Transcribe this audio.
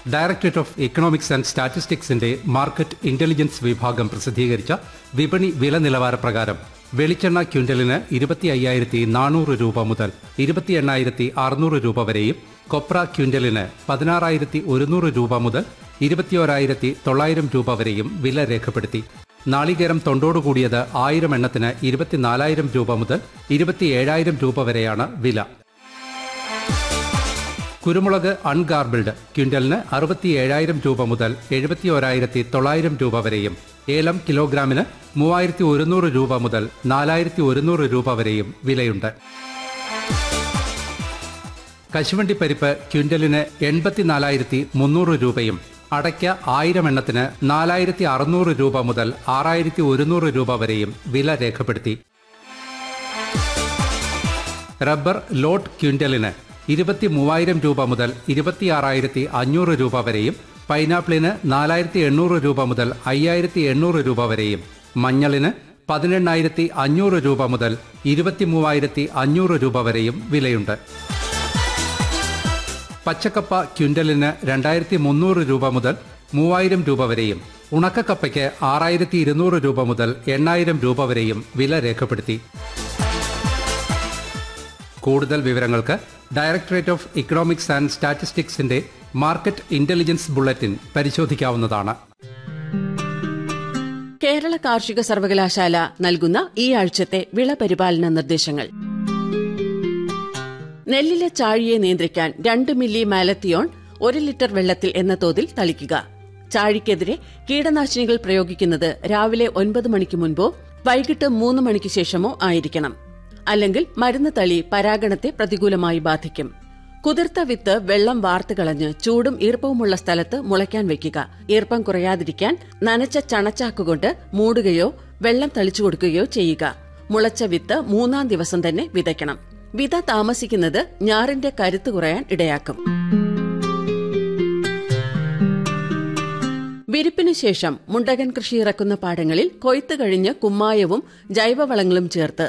directorate of economics and സ്റ്റാറ്റിസ്റ്റിക്സിന്റെ market intelligence വിഭാഗം പ്രസിദ്ധീകരിച്ച വിപണി വില നിലവാര പ്രകാരം വെളിച്ചെണ്ണ ക്വിന്റലിന് ഇരുപത്തി അയ്യായിരത്തി നാനൂറ് രൂപ മുതൽ ഇരുപത്തി എണ്ണായിരത്തി അറുന്നൂറ് രൂപ വരെയും കൊപ്ര ക്വിന്റലിന് പതിനാറായിരത്തി ഒരുന്നൂറ് രൂപ മുതൽ ഇരുപത്തിയോരായിരത്തി തൊള്ളായിരം രൂപ വരെയും വില രേഖപ്പെടുത്തി നാളികേരം തൊണ്ടോടുകൂടിയത് ആയിരം എണ്ണത്തിന് ഇരുപത്തിനാലായിരം രൂപ മുതൽ ഇരുപത്തിയേഴായിരം രൂപ വരെയാണ് വില കുരുമുളക് അൺഗാർബിൾഡ് ക്വിന്റലിന് അറുപത്തിയേഴായിരം രൂപ മുതൽ എഴുപത്തിയോരായിരത്തി തൊള്ളായിരം രൂപ വരെയും ഏലം കിലോഗ്രാമിന് മൂവായിരത്തി ഒരുന്നൂറ് രൂപ മുതൽ നാലായിരത്തി ഒരുന്നൂറ് രൂപ വരെയും വിലയുണ്ട് കശുവണ്ടി പരിപ്പ് ക്വിന്റലിന് എൺപത്തിനാലായിരത്തി മുന്നൂറ് രൂപയും അടയ്ക്ക ആയിരം എണ്ണത്തിന് നാലായിരത്തി അറുന്നൂറ് രൂപ മുതൽ ആറായിരത്തി ഒരുന്നൂറ് രൂപ വരെയും വില രേഖപ്പെടുത്തി റബ്ബർ ലോട്ട് ക്വിന്റലിന് ഇരുപത്തി മൂവായിരം രൂപ മുതൽ ഇരുപത്തിയാറായിരത്തി അഞ്ഞൂറ് രൂപ വരെയും പൈനാപ്പിളിന് നാലായിരത്തി എണ്ണൂറ് രൂപ മുതൽ അയ്യായിരത്തി എണ്ണൂറ് രൂപ വരെയും മഞ്ഞളിന് പതിനെണ്ണായിരത്തി അഞ്ഞൂറ് രൂപ മുതൽ ഇരുപത്തി മൂവായിരത്തി അഞ്ഞൂറ് രൂപ വരെയും വിലയുണ്ട് പച്ചക്കപ്പ ക്വിന്റലിന് രണ്ടായിരത്തി മുന്നൂറ് രൂപ മുതൽ മൂവായിരം രൂപ വരെയും ഉണക്കക്കപ്പയ്ക്ക് ആറായിരത്തി ഇരുന്നൂറ് രൂപ മുതൽ എണ്ണായിരം രൂപ വരെയും വില രേഖപ്പെടുത്തി കൂടുതൽ വിവരങ്ങൾക്ക് ഡയറക്ടറേറ്റ് ഓഫ് ഇക്കണോമിക്സ് ആൻഡ് സ്റ്റാറ്റിസ്റ്റിക്സിന്റെ മാർക്കറ്റ് ഇന്റലിജൻസ് ബുള്ളറ്റിൻ പരിശോധിക്കാവുന്നതാണ് കേരള കാർഷിക സർവകലാശാല നൽകുന്ന ഈ ആഴ്ചത്തെ വിള പരിപാലന നിർദ്ദേശങ്ങൾ നെല്ലിലെ ചാഴിയെ നിയന്ത്രിക്കാൻ രണ്ട് മില്ലി മാലത്തിയോൺ ഒരു ലിറ്റർ വെള്ളത്തിൽ എന്ന തോതിൽ തളിക്കുക ചാഴിക്കെതിരെ കീടനാശിനികൾ പ്രയോഗിക്കുന്നത് രാവിലെ ഒൻപത് മണിക്ക് മുൻപോ വൈകിട്ട് മൂന്ന് മണിക്ക് ശേഷമോ ആയിരിക്കണം അല്ലെങ്കിൽ മരുന്ന് തളി പരാഗണത്തെ പ്രതികൂലമായി ബാധിക്കും കുതിർത്ത വിത്ത് വെള്ളം വാർത്ത് കളഞ്ഞ് ചൂടും ഈർപ്പവുമുള്ള സ്ഥലത്ത് മുളയ്ക്കാൻ വെക്കുക ഈർപ്പം കുറയാതിരിക്കാൻ നനച്ച ചണച്ചാക്കുകൊണ്ട് മൂടുകയോ വെള്ളം തളിച്ചു കൊടുക്കുകയോ ചെയ്യുക മുളച്ച വിത്ത് മൂന്നാം ദിവസം തന്നെ വിതയ്ക്കണം വിത താമസിക്കുന്നത് ഞാറിന്റെ കരുത്ത് കുറയാൻ ഇടയാക്കും വിരിപ്പിനു ശേഷം മുണ്ടകൻ കൃഷി ഇറക്കുന്ന പാടങ്ങളിൽ കൊയ്ത്ത് കഴിഞ്ഞ് കുമ്മായവും ജൈവവളങ്ങളും ചേർത്ത്